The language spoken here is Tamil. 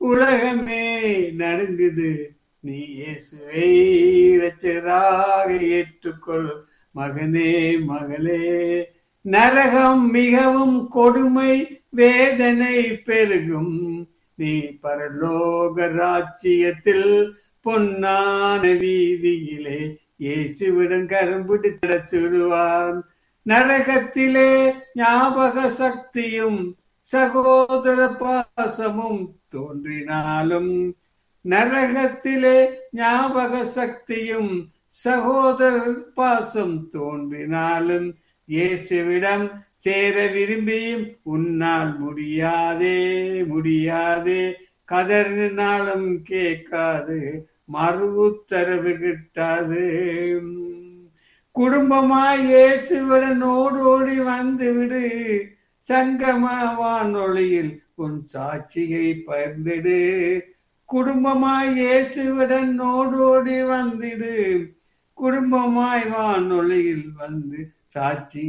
உலகமே நடுங்குது நீ இயேசுவை இரட்சகராக ஏற்றுக்கொள் மகனே மகளே நரகம் மிகவும் கொடுமை வேதனை பெருகும் நீ பரலோக ராஜ்யத்தில் பொன்னான வீதியிலே இயேசுவிடம் கரும்பிடித்திட சுடுவான் நரகத்திலே ஞாபக சக்தியும் சகோதர பாசமும் தோன்றினாலும் நரகத்திலே ஞாபக சக்தியும் சகோதர பாசம் தோன்றினாலும் இயேசுவிடம் சேர விரும்பியும் உன்னால் முடியாதே முடியாதே கதறினாலும் கேட்காது மறு உத்தரவு கிட்டாது குடும்பமாய் இயேசுவுடன் ஓடோடி வந்து விடு சங்கம வானொலியில் உன் சாட்சியை பகிர்ந்திடு குடும்பமாய் இயேசுவுடன் ஓடோடி வந்திடு குடும்பமாய் வானொலியில் வந்து சாட்சி